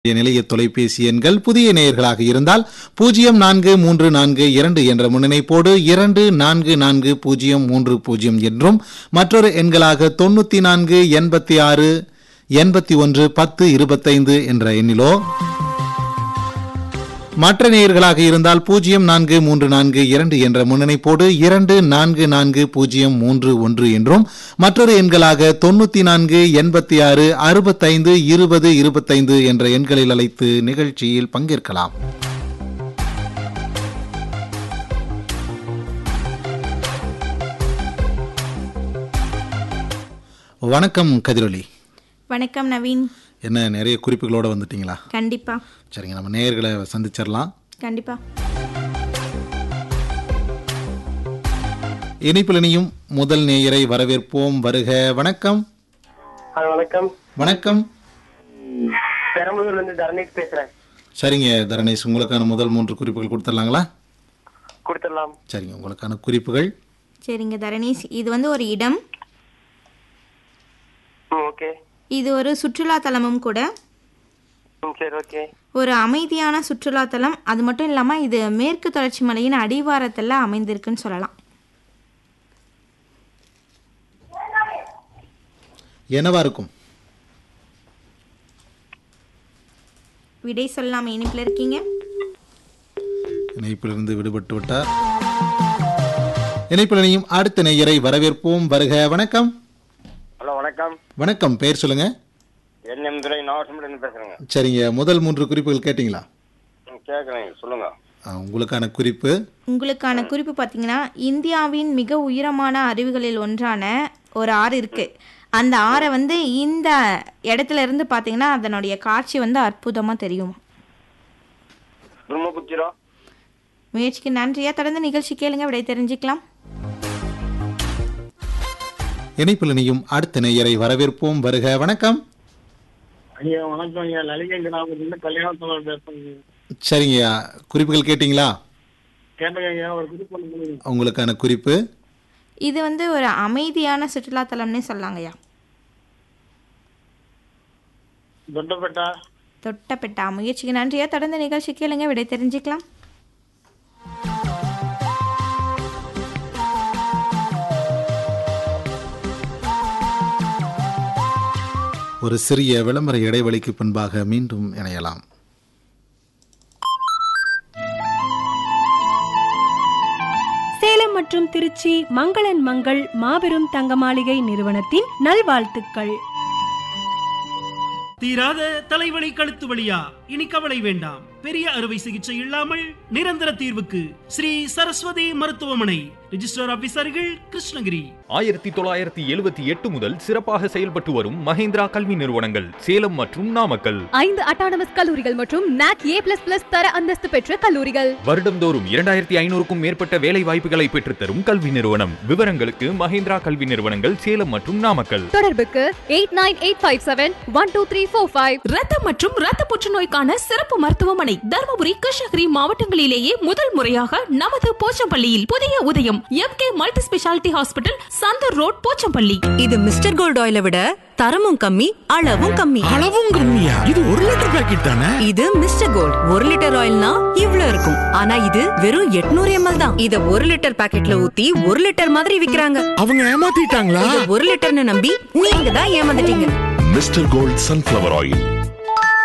நிலைய தொலைபேசி எண்கள் புதிய நேயர்களாக இருந்தால் பூஜ்ஜியம் நான்கு மூன்று நான்கு இரண்டு என்ற முன்னிணைப்போடு இரண்டு நான்கு நான்கு பூஜ்ஜியம் மூன்று பூஜ்ஜியம் என்றும் மற்றொரு எண்களாக தொண்ணூத்தி நான்கு எண்பத்தி ஆறு எண்பத்தி ஒன்று பத்து இருபத்தைந்து என்ற எண்ணிலோ மற்ற நேயர்களாக இருந்தால் பூஜ்ஜியம் நான்கு மூன்று நான்கு இரண்டு என்ற முன்னிணைப்போடு இரண்டு நான்கு நான்கு பூஜ்ஜியம் மூன்று ஒன்று என்றும் மற்றொரு எண்களாக தொண்ணூத்தி நான்கு எண்பத்தி ஆறு அறுபத்தைந்து இருபது இருபத்தைந்து என்ற எண்களில் அழைத்து நிகழ்ச்சியில் பங்கேற்கலாம் வணக்கம் கதிரொலி வணக்கம் நவீன் என்ன நிறைய குறிப்புகளோட வந்துட்டீங்களா கண்டிப்பா சரிங்க நம்ம நேயர்களை சந்திச்சிடலாம் கண்டிப்பா இணைப்பில் இணையும் முதல் நேயரை வரவேற்போம் வருக வணக்கம் ஹலோ வணக்கம் வணக்கம் பெரம்பலூர்ல இருந்து தரணேஷ் பேசுறேன் சரிங்க தரணேஷ் உங்களுக்கான முதல் மூன்று குறிப்புகள் கொடுத்துடலாங்களா கொடுத்துடலாம் சரிங்க உங்களுக்கான குறிப்புகள் சரிங்க தரணேஷ் இது வந்து ஒரு இடம் ம் ஓகே இது ஒரு சுற்றுலா தலமும் கூட ம் சரி ஓகே ஒரு அமைதியான சுற்றுலா தலம் அது மட்டும் இல்லாமல் இது மேற்கு தொடர்ச்சி மலையின் அடிவாரத்தில் அமைந்திருக்குன்னு சொல்லலாம் என்னவா இருக்கும் விடை சொல்லாம இனிப்பில் இருக்கீங்க இணைப்பிலிருந்து விடுபட்டு விட்டார் இணைப்பில் இணையும் அடுத்த நேயரை வரவேற்போம் வருக வணக்கம் ஹலோ வணக்கம் வணக்கம் பெயர் சொல்லுங்க என்எம் துரை நாகசம்பளம் பேசுறேங்க சரிங்க முதல் மூன்று குறிப்புகள் கேட்டிங்களா ம் கேட்குறேன் சொல்லுங்க ஆ, உங்களுக்கான குறிப்பு உங்களுக்கான குறிப்பு பார்த்தீங்கன்னா இந்தியாவின் மிக உயரமான அருவிகளில் ஒன்றான ஒரு ஆறு இருக்கு அந்த ஆறை வந்து இந்த இடத்துல இருந்து பார்த்தீங்கன்னா அதனுடைய காட்சி வந்து அற்புதமாக தெரியும் பிரம்மபுத்திரா முயற்சிக்கு நன்றியா தொடர்ந்து நிகழ்ச்சி கேளுங்க விடை தெரிஞ்சுக்கலாம் இணைப்பில் இணையும் அடுத்த நேயரை வரவேற்போம் வருக வணக்கம் ஐயா வணக்கம் ஐயா லலிகை கிராமத்துல கல்யாணத்தில் பேசுறேங்க சரிங்க குறிப்புகள் கேட்டிங்களா கேட்டேங்க ஐயா ஒரு குறிப்பு ஒண்ணு கொடுங்க. உங்களுக்கான குறிப்பு இது வந்து ஒரு அமைதியான சுற்றுலா தலம்னே சொல்லலாங்கய்யா தொட்டப்பேட்டா தொட்டப்பெட்டா முயற்சிக்கு நன்றியா தொடர்ந்து நிகழ்ச்சி கேளுங்க விடை தெரிஞ்சுக்கலாம் ஒரு சிறிய விளம்பர இடைவெளிக்கு பின்பாக மீண்டும் இணையலாம் சேலம் மற்றும் திருச்சி மங்களன் மங்கள் மாபெரும் தங்க மாளிகை நிறுவனத்தின் நல்வாழ்த்துக்கள் தீராத தலைவலி கழுத்து வலியா இனி கவலை வேண்டாம் பெரிய அறுவை சிகிச்சை இல்லாமல் நிரந்தர தீர்வுக்கு ஸ்ரீ சரஸ்வதி மருத்துவமனை ரிஜிஸ்டர் ஆபீசர்கள் கிருஷ்ணகிரி ஆயிரத்தி தொள்ளாயிரத்தி எழுபத்தி எட்டு முதல் சிறப்பாக செயல்பட்டு வரும் மஹேந்திரா கல்வி நிறுவனங்கள் சேலம் மற்றும் நாமக்கல் ஐந்து அட்டானமஸ் கல்லூரிகள் மற்றும் நாக் ஏ பிளஸ் பிளஸ் தர அந்தஸ்து பெற்ற கல்லூரிகள் வருடம்தோறும் இரண்டாயிரத்தி ஐநூறுக்கும் மேற்பட்ட வேலை வாய்ப்புகளை பெற்றுத்தரும் கல்வி நிறுவனம் விவரங்களுக்கு மஹேந்திரா கல்வி நிறுவனங்கள் சேலம் மற்றும் நாமக்கல் தொடர்புக்கு eight nine eight five seven one two three four five ரத்தம் மற்றும் ரத்த புற்றுநோய்க்கான சிறப்பு மருத்துவமனை தருமபுரி கிருஷ்ணகிரி மாவட்டங்களிலேயே முதல் முறையாக நமது போச்சம்பள்ளியில் புதிய உதயம் M K multi speciality hospital Santhur road Pochampalli இது மிஸ்டர் கோல்ட் ஆயில விட தரமும் கம்மி அளவும் கம்மி அளவும் கம்மியா இது ஒரு லிட்டர் பாக்கெட் தானே இது மிஸ்டர் கோல்ட் ஒரு லிட்டர் ஆயில்னா இவ்ளோ இருக்கும் ஆனா இது வெறும் 800 எம்எல் தான் இத ஒரு லிட்டர் பாக்கெட்ல ஊத்தி ஒரு லிட்டர் மாதிரி விக்கிறாங்க அவங்க ஏமாத்திட்டாங்களா இத ஒரு லிட்டர்னு நம்பி நீங்க தான் ஏமாந்துட்டீங்க மிஸ்டர் கோல்ட் சன்ஃபிளவர் ஆயில்